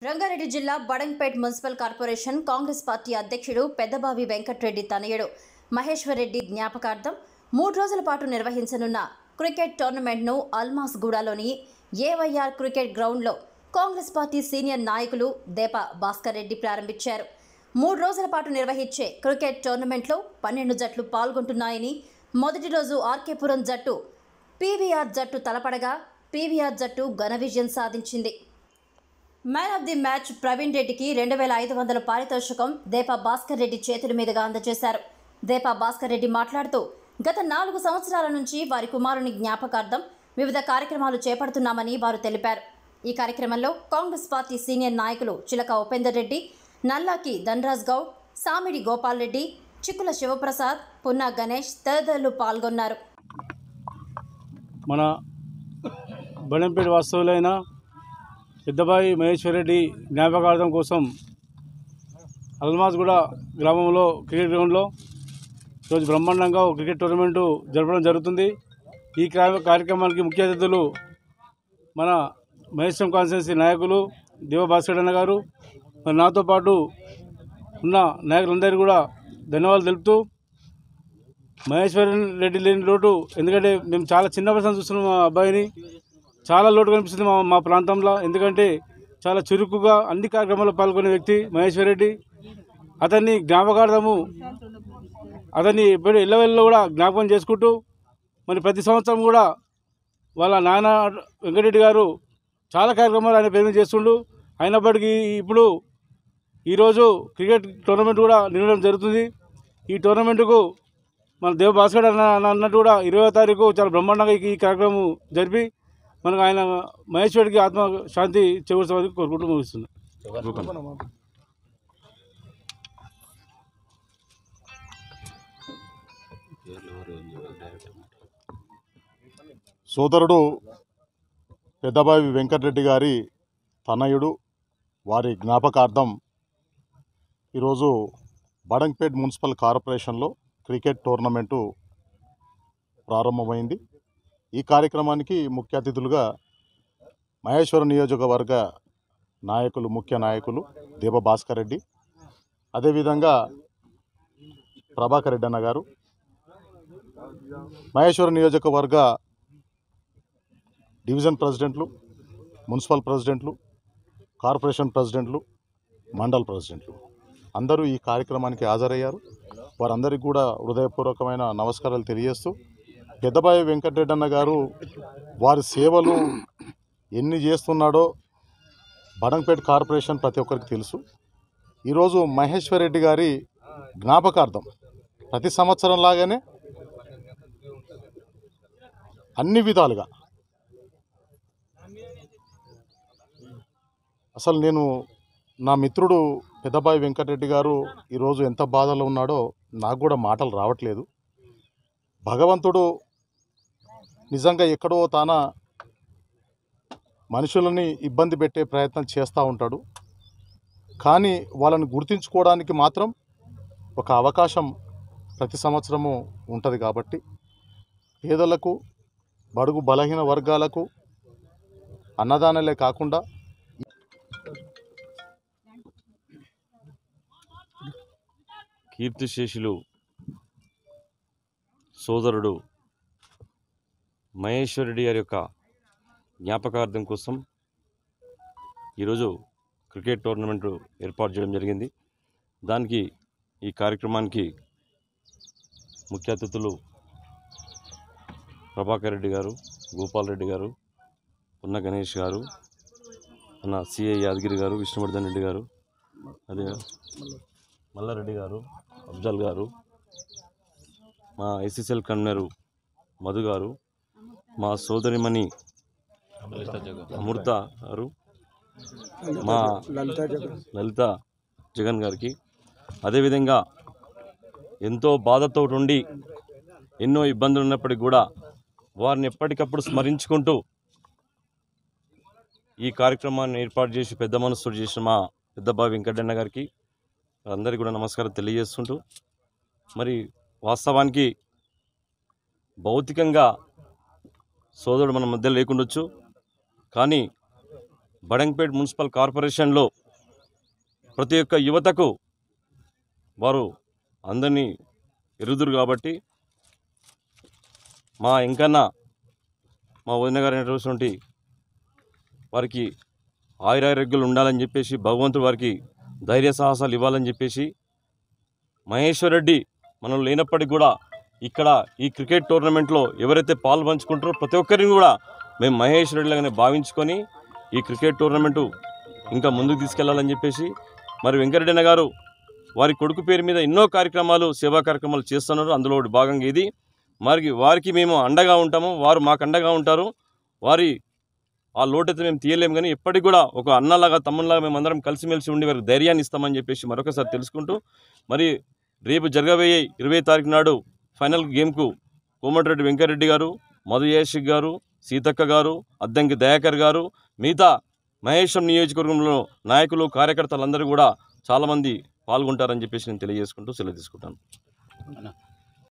రంగారెడ్డి జిల్లా Badangpet municipal corporation Congress party అధ్యక్షుడు పెద్దబావి వెంకట్రెడ్డి తనయుడు మహేశ్వర్ రెడ్డి జ్ఞాపకార్థం మూడు రోజుల పాటు నిర్వహించనున్న క్రికెట్ టోర్నమెంట్ను అల్మాస్ గూడలోని ఏవైఆర్ క్రికెట్ గ్రౌండ్లో కాంగ్రెస్ పార్టీ సీనియర్ నాయకులు దేప భాస్కర్ రెడ్డి ప్రారంభించారు మూడు రోజుల పాటు నిర్వహించే క్రికెట్ టోర్నమెంట్లో పన్నెండు జట్లు పాల్గొంటున్నాయని మొదటి రోజు ఆర్కేపురం జట్టు పీవీఆర్ జట్టు తలపడగా పీవీఆర్ జట్టు ఘన విజయం సాధించింది man of the match Praveen రెడ్డికి రెండు వేల ఐదు వందల పారితోషికం దేపా భాస్కర్ రెడ్డి చేతుల మీదుగా అందజేశారు దేపా భాస్కర్ రెడ్డి మాట్లాడుతూ గత నాలుగు సంవత్సరాల నుంచి వారి కుమారుని జ్ఞాపకార్థం వివిధ కార్యక్రమాలు చేపడుతున్నామని వారు తెలిపారు ఈ కార్యక్రమంలో కాంగ్రెస్ పార్టీ సీనియర్ నాయకులు చిలక ఉపేందర్ రెడ్డి నల్లాకి ధనరాజ్ గౌడ్ సామిడి గోపాల్ రెడ్డి చిక్కుల శివప్రసాద్ పున్నా గణేష్ తదితరులు పాల్గొన్నారు మన బడంపేట వాస్తవులైన పెద్దబాయి మహేశ్వరరెడ్డి జ్ఞాపకార్థం కోసం అల్మాజ్గూడ గ్రామంలో క్రికెట్ గ్రౌండ్లో ఈరోజు బ్రహ్మాండంగా ఒక క్రికెట్ టోర్నమెంటు జరపడం జరుగుతుంది ఈ కార్య- కార్యక్రమానికి ముఖ్య అతిథులు మన మహేశ్వరం కాన్స్టిట్యున్సీ నాయకులు దేవభాస్కర్ అన్న గారు మరి నాతో పాటు ఉన్న నాయకులందరికీ కూడా ధన్యవాదాలు తెలుపుతూ మహేశ్వరన్ రెడ్డి లేని లోటు ఎందుకంటే మేము చాలా చిన్న వయసు చూస్తున్నాం మా అబ్బాయిని చాలా లోటు కనిపిస్తుంది మా మా ప్రాంతంలో ఎందుకంటే చాలా చురుకుగా అన్ని కార్యక్రమాల్లో పాల్గొనే వ్యక్తి మహేశ్వర్ రెడ్డి అతన్ని జ్ఞాపకార్థము అతన్ని ఎప్పుడు ఎల్లవెల్లో కూడా జ్ఞాపకం చేసుకుంటూ మరి ప్రతి సంవత్సరం కూడా వాళ్ళ నాన్న వెంకటరెడ్డి గారు చాలా కార్యక్రమాలు ఆయన పేరు మీద చేస్తుండు అయినప్పటికీ ఇప్పుడు ఈరోజు క్రికెట్ టోర్నమెంట్ కూడా నిర్వహించడం జరుగుతుంది ఈ టోర్నమెంటుకు మన దేవ భాస్కర్ అన్న అన్న అన్నట్టు కూడా ఇరవై తారీఖు చాలా బ్రహ్మాండంగా ఈ ఈ కార్యక్రమం జరిపి మనకు ఆయన మహేశ్వరుడికి ఆత్మ శాంతి చేకూర్చామని కోరుకుంటూ ముగిస్తున్నాం సోదరుడు పెద్దబావి వెంకటరెడ్డి గారి తనయుడు వారి జ్ఞాపకార్థం ఈరోజు బడంగ్పేట్ మున్సిపల్ కార్పొరేషన్లో క్రికెట్ టోర్నమెంటు ప్రారంభమైంది ఈ కార్యక్రమానికి ముఖ్య అతిథులుగా మహేశ్వరం నియోజకవర్గ నాయకులు ముఖ్య నాయకులు దేవ భాస్కర్ రెడ్డి అదేవిధంగా ప్రభాకర్ రెడ్డి అన్న గారు మహేశ్వరం నియోజకవర్గ డివిజన్ ప్రెసిడెంట్లు మున్సిపల్ ప్రెసిడెంట్లు కార్పొరేషన్ ప్రెసిడెంట్లు మండల్ ప్రెసిడెంట్లు అందరూ ఈ కార్యక్రమానికి హాజరయ్యారు వారందరికీ కూడా హృదయపూర్వకమైన నమస్కారాలు తెలియజేస్తూ పెద్దబాయి వెంకటరెడ్డి అన్న గారు వారి సేవలు ఎన్ని చేస్తున్నాడో బడంపేట కార్పొరేషన్ ప్రతి ఒక్కరికి తెలుసు ఈరోజు మహేశ్వర్ రెడ్డి గారి జ్ఞాపకార్థం ప్రతి సంవత్సరం లాగానే అన్ని విధాలుగా అసలు నేను నా మిత్రుడు పెద్దబాయి వెంకటరెడ్డి గారు ఈరోజు ఎంత బాధలో ఉన్నాడో నాకు కూడా మాటలు రావట్లేదు భగవంతుడు నిజంగా ఎక్కడో తాన మనుషులని ఇబ్బంది పెట్టే ప్రయత్నం చేస్తూ ఉంటాడు కానీ వాళ్ళని గుర్తించుకోవడానికి మాత్రం ఒక అవకాశం ప్రతి సంవత్సరము ఉంటుంది కాబట్టి పేదలకు బడుగు బలహీన వర్గాలకు అన్నదానాలే కాకుండా కీర్తిశేషులు సోదరుడు మహేశ్వరుడి గారి యొక్క జ్ఞాపకార్థం కోసం ఈరోజు క్రికెట్ టోర్నమెంట్ ఏర్పాటు చేయడం జరిగింది దానికి ఈ కార్యక్రమానికి ముఖ్య అతిథులు ప్రభాకర్ రెడ్డి గారు గోపాల్ రెడ్డి గారు పున్న గణేష్ గారు మన సిఐ యాదగిరి గారు విష్ణువర్ధన్ రెడ్డి గారు అదే మల్లారెడ్డి గారు అఫ్జల్ గారు మా ఐసీసీఎల్ కన్వీనరు మధు గారు మా సోదరిమణి అమృత గారు మా లలిత జగన్ గారికి అదేవిధంగా ఎంతో బాధతో ఉండి ఎన్నో ఇబ్బందులు ఉన్నప్పటికీ కూడా వారిని ఎప్పటికప్పుడు స్మరించుకుంటూ ఈ కార్యక్రమాన్ని ఏర్పాటు చేసి పెద్ద మనసుతో చేసిన మా పెద్దబ్బా వెంకటన్న గారికి అందరికీ కూడా నమస్కారం తెలియజేస్తుంటూ మరి వాస్తవానికి భౌతికంగా సోదరుడు మన మధ్య లేకుండొచ్చు కానీ బడంగ్పేట్ మున్సిపల్ కార్పొరేషన్లో ప్రతి ఒక్క యువతకు వారు అందరినీ ఎరుగుదురు కాబట్టి మా ఇంకన్న మా వదిన గారు అయినటువంటి వారికి ఆయురారోగ్యాలు ఉండాలని చెప్పేసి భగవంతుడు వారికి ధైర్య సాహసాలు ఇవ్వాలని చెప్పేసి మహేశ్వర్ రెడ్డి మనం లేనప్పటికీ కూడా ఇక్కడ ఈ క్రికెట్ టోర్నమెంట్లో ఎవరైతే పాలు పంచుకుంటారో ప్రతి ఒక్కరిని కూడా మేము మహేష్ రెడ్డిలాగానే భావించుకొని ఈ క్రికెట్ టోర్నమెంటు ఇంకా ముందుకు తీసుకెళ్లాలని చెప్పేసి మరి వెంకటరెడ్డి గారు వారి కొడుకు పేరు మీద ఎన్నో కార్యక్రమాలు సేవా కార్యక్రమాలు చేస్తున్నారు అందులో ఒకటి భాగంగా ఇది మరి వారికి మేము అండగా ఉంటాము వారు మాకు అండగా ఉంటారు వారి ఆ లోటైతే మేము తీయలేము కానీ ఎప్పటికి కూడా ఒక అన్నలాగా తమ్ముళ్ళలాగా మేము అందరం కలిసిమెలిసి ఉండి వారికి ధైర్యాన్ని ఇస్తామని చెప్పేసి మరొకసారి తెలుసుకుంటూ మరి రేపు జరగబోయే ఇరవై తారీఖు నాడు ఫైనల్ గేమ్కు కోమటిరెడ్డి వెంకరెడ్డి గారు మధు యాషిక్ గారు సీతక్క గారు అద్దంకి దయాకర్ గారు మిగతా మహేశ్వరం నియోజకవర్గంలో నాయకులు కార్యకర్తలందరూ కూడా చాలామంది పాల్గొంటారని చెప్పేసి నేను తెలియజేసుకుంటూ సెలవు తీసుకుంటాను